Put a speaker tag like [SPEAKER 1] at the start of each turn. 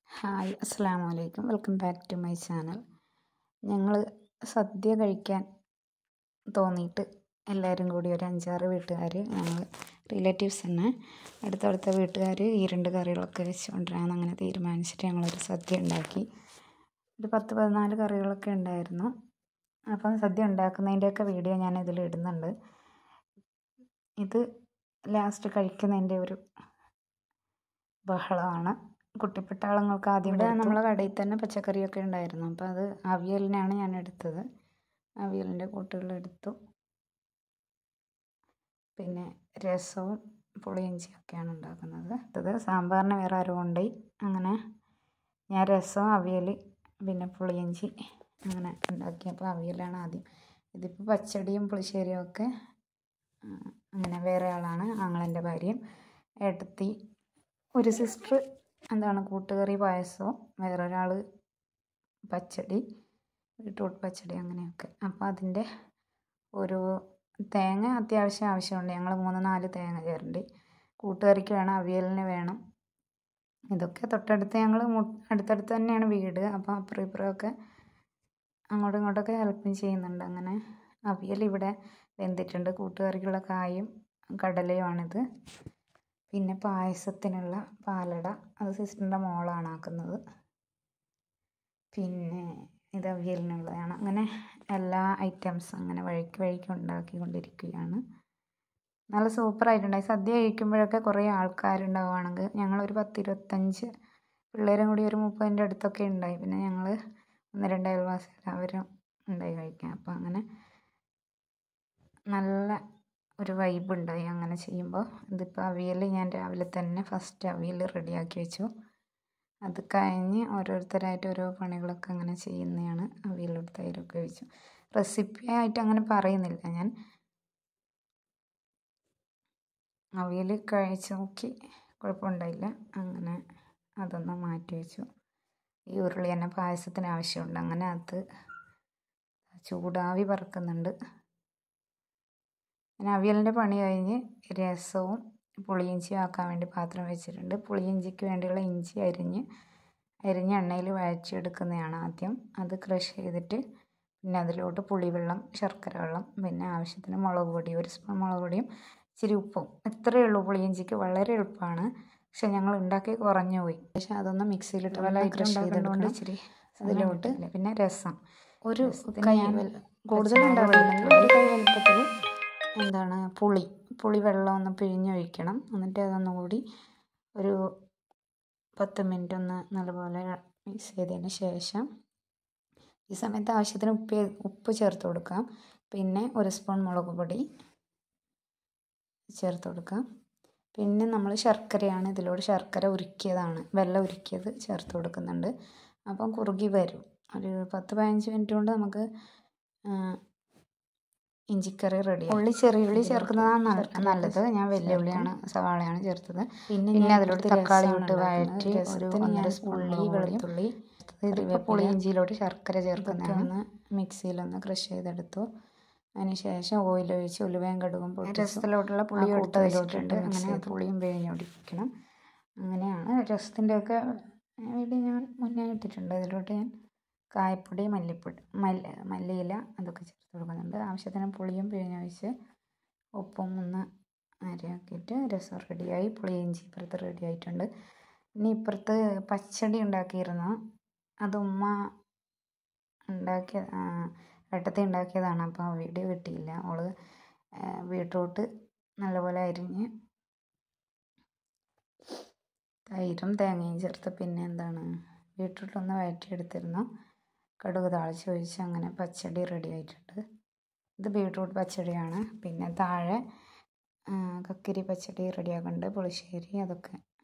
[SPEAKER 1] hi അസ്സാം വലൈക്കും welcome back to my channel ഞങ്ങൾ സദ്യ കഴിക്കാൻ തോന്നിയിട്ട് എല്ലാവരും കൂടി ഒരു അഞ്ചാറ് വീട്ടുകാർ ഞങ്ങൾ റിലേറ്റീവ്സ് തന്നെ അടുത്തടുത്ത വീട്ടുകാർ ഈ രണ്ട് കറികളൊക്കെ വെച്ചുകൊണ്ടിരാന്ന് അങ്ങനെ തീരുമാനിച്ചിട്ട് ഞങ്ങളൊരു സദ്യ ഉണ്ടാക്കി ഒരു പത്ത് പതിനാല് കറികളൊക്കെ ഉണ്ടായിരുന്നു അപ്പം സദ്യ ഉണ്ടാക്കുന്നതിൻ്റെയൊക്കെ വീഡിയോ ഞാൻ ഇതിൽ ഇടുന്നുണ്ട് ഇത് ലാസ്റ്റ് കഴിക്കുന്നതിൻ്റെ ഒരു ബഹളമാണ് കുട്ടിപ്പട്ടാളങ്ങൾക്ക് ആദ്യം ഇവിടെ നമ്മളെ കടയിൽ തന്നെ പച്ചക്കറിയൊക്കെ ഉണ്ടായിരുന്നു അപ്പോൾ അത് അവിയലിനാണ് ഞാൻ എടുത്തത് അവിയലിൻ്റെ കൂട്ടുകൾ എടുത്തു പിന്നെ രസവും പുളിയിഞ്ചിയൊക്കെയാണ് ഉണ്ടാക്കുന്നത് ഇത് സാമ്പാറിന് വേറെ ആരും കൊണ്ടുപോയി അങ്ങനെ ഞാൻ രസം അവിയൽ പിന്നെ പുളിയിഞ്ചി അങ്ങനെ ഉണ്ടാക്കിയപ്പോൾ അവിയലാണ് ആദ്യം ഇതിപ്പോൾ പച്ചടിയും പുളിശ്ശേരിയും ഒക്കെ അങ്ങനെ വേറെ ആളാണ് ആങ്ങളൻ്റെ ഭാര്യയും ഏട്ടത്തി ഒരു സിസ്റ്റർ എന്താണ് കൂട്ടുകറി പായസവും വേറൊരാൾ പച്ചടി ബീട്രൂട്ട് പച്ചടി അങ്ങനെയൊക്കെ അപ്പോൾ അതിൻ്റെ ഒരു തേങ്ങ അത്യാവശ്യം ആവശ്യമുണ്ട് ഞങ്ങൾ മൂന്ന് നാല് തേങ്ങ ചേരണ്ടി കൂട്ടുകറിക്ക് വേണം അവിയലിന് വേണം ഇതൊക്കെ തൊട്ടടുത്ത് ഞങ്ങൾ അടുത്തടുത്ത് തന്നെയാണ് വീട് അപ്പോൾ അപ്പുറം ഇപ്പുറമൊക്കെ അങ്ങോട്ടും ഇങ്ങോട്ടൊക്കെ ഹെൽപ്പും ചെയ്യുന്നുണ്ട് അങ്ങനെ അവിയൽ ഇവിടെ വെന്തിട്ടുണ്ട് കൂട്ടുകറിക്കുള്ള കായും കടലയുമാണിത് പിന്നെ പായസത്തിനുള്ള പാലട അത് സിസ്റ്ററിൻ്റെ മോളാണ് ആക്കുന്നത് പിന്നെ ഇത് അവിയലിനുള്ളതാണ് അങ്ങനെ എല്ലാ ഐറ്റംസും അങ്ങനെ വഴിക്ക് വഴിക്ക് ഉണ്ടാക്കിക്കൊണ്ടിരിക്കുകയാണ് നല്ല സൂപ്പറായിട്ടുണ്ടായി സദ്യ കഴിക്കുമ്പോഴൊക്കെ കുറേ ആൾക്കാരുണ്ടാവുകയാണെങ്കിൽ ഞങ്ങളൊരു പത്ത് ഇരുപത്തഞ്ച് പിള്ളേരും കൂടി ഒരു മുപ്പതിൻ്റെ അടുത്തൊക്കെ ഉണ്ടായി പിന്നെ ഞങ്ങൾ ഒന്ന് രണ്ട് അയൽവാസി എല്ലാവരും ഉണ്ടായി കഴിക്കാൻ അപ്പോൾ അങ്ങനെ നല്ല ഒരു വൈബ് ഉണ്ടായി അങ്ങനെ ചെയ്യുമ്പോൾ ഇതിപ്പോൾ അവിയൽ ഞാൻ രാവിലെ തന്നെ ഫസ്റ്റ് അവിയൽ റെഡിയാക്കി വെച്ചു അത് കഴിഞ്ഞ് ഓരോരുത്തരായിട്ട് ഓരോ പണികളൊക്കെ അങ്ങനെ ചെയ്യുന്നതാണ് അവിയലോട് തൈരൊക്കെ വെച്ചു റെസിപ്പി ആയിട്ട് അങ്ങനെ പറയുന്നില്ല ഞാൻ അവിയൽ കഴിച്ച് നോക്കി കുഴപ്പമുണ്ടായില്ല അങ്ങനെ അതൊന്ന് മാറ്റി വെച്ചു ഈ ഉരുളി തന്നെ പായസത്തിന് ആവശ്യമുണ്ട് അങ്ങനെ അത് ചൂടാവി പറക്കുന്നുണ്ട് ഞാൻ അവിയലിൻ്റെ പണി കഴിഞ്ഞ് രസവും പുളിയിഞ്ചിയും ആക്കാൻ വേണ്ടി പാത്രം വെച്ചിട്ടുണ്ട് പുളിയിഞ്ചിക്ക് വേണ്ടിയുള്ള ഇഞ്ചി അരിഞ്ഞ് അരിഞ്ഞ് എണ്ണയിൽ വഴച്ചെടുക്കുന്നതാണ് ആദ്യം അത് ക്രഷ് ചെയ്തിട്ട് പിന്നെ അതിലോട്ട് പുളിവെള്ളം ശർക്കര വെള്ളം പിന്നെ ആവശ്യത്തിന് മുളക് പൊടി ഒരു സ്പൂൺ മുളക് പൊടിയും ഇച്ചിരി ഉപ്പും ഇത്രയേ ഉള്ളൂ പുളിയിഞ്ചിക്ക് വളരെ എളുപ്പമാണ് പക്ഷെ ഞങ്ങൾ ഉണ്ടാക്കി കുറഞ്ഞു പോയി പക്ഷെ അതൊന്ന് മിക്സിയിലിട്ട് വല്ല ക്രഷ് ചെയ്തെടുക്കണം ഇച്ചിരി അതിലോട്ട് പിന്നെ രസം ഒരു കൈ കൂടുതൽ ഉണ്ടാവില്ല ഒരു കൈ വലുപ്പത്തിൽ എന്താണ് പുളി പുളി വെള്ളം ഒന്ന് പിഴിഞ്ഞൊഴിക്കണം എന്നിട്ട് അതൊന്നും കൂടി ഒരു പത്ത് മിനിറ്റ് ഒന്ന് നല്ലപോലെ മിക്സ് ചെയ്തതിന് ശേഷം ഈ സമയത്ത് ആവശ്യത്തിന് ഉപ്പ് ഉപ്പ് ചേർത്ത് കൊടുക്കാം പിന്നെ ഒരു സ്പൂൺ മുളക് പൊടി ചേർത്ത് കൊടുക്കാം പിന്നെ നമ്മൾ ശർക്കരയാണ് ഇതിലൂടെ ശർക്കര ഉരുക്കിയതാണ് വെള്ളം ഉരുക്കിയത് ചേർത്ത് കൊടുക്കുന്നുണ്ട് അപ്പം കുറുകി വരും ഒരു പത്ത് പതിനഞ്ച് മിനിറ്റ് കൊണ്ട് നമുക്ക് ഇഞ്ചിക്കറി റെഡി ഉള്ളി ചെറിയ ഉള്ളി ചേർക്കുന്നതാണ് നല്ലത് ഞാൻ വലിയ ഉള്ളിയാണ് സവാളയാണ് ചേർത്തത് പിന്നെ പിന്നെ അതിലോട്ട് തക്കാളി ഇട്ട് വഴറ്റി ഒരു ഒന്നര ഉള്ളി വെളുത്തുള്ളി ഇതിപ്പോൾ പുളി ഇഞ്ചിയിലോട്ട് ശർക്കര ചേർക്കുന്നതാണ് മിക്സിയിലൊന്ന് ക്രഷ് ചെയ്തെടുത്തു അതിന് ശേഷം ഓയിൽ ഒഴിച്ച് ഉലുവയും കടുകും പൊട്ടി രസത്തിലോട്ടുള്ള പുളി കൊടുത്തതിലോട്ടുണ്ട് അങ്ങനെ പുളിയും പിഴിഞ്ഞൊടിക്കണം അങ്ങനെയാണ് രസത്തിൻ്റെയൊക്കെ വീഡിയോ ഞാൻ മുന്നേ ഇട്ടിട്ടുണ്ട് അതിലോട്ട് ഞാൻ കായപ്പൊടി മല്ലിപ്പൊടി മല്ലി മല്ലിയില അതൊക്കെ ചേർത്ത് കൊടുക്കുന്നുണ്ട് ആവശ്യത്തിന് പുളിയും പിഴിഞ്ഞൊഴിച്ച് ഉപ്പും ഒന്ന് അരയാക്കിയിട്ട് രസം റെഡിയായി പുളി ഇഞ്ചി ഇപ്പുറത്ത് റെഡി ആയിട്ടുണ്ട് ഇനി ഇപ്പുറത്ത് പച്ചടി ഉണ്ടാക്കിയിരുന്നു അത് ഉമ്മ ഉണ്ടാക്കിയ ഏട്ടത്തി ഉണ്ടാക്കിയതാണ് അപ്പോൾ വീഡിയോ കിട്ടിയില്ല അവൾ ബീട്രൂട്ട് നല്ലപോലെ അരിഞ്ഞ് തൈരും തേങ്ങയും ചേർത്ത് പിന്നെ എന്താണ് ബീട്രൂട്ട് ഒന്ന് വഴറ്റിയെടുത്തിരുന്നു കടുക് താളിച്ച് ഒഴിച്ച് അങ്ങനെ പച്ചടി റെഡി ആയിട്ടുണ്ട് ഇത് ബീട്രൂട്ട് പച്ചടിയാണ് പിന്നെ താഴെ കക്കിരി പച്ചടി റെഡിയാക്കുന്നുണ്ട് പുളിശ്ശേരി അതൊക്കെ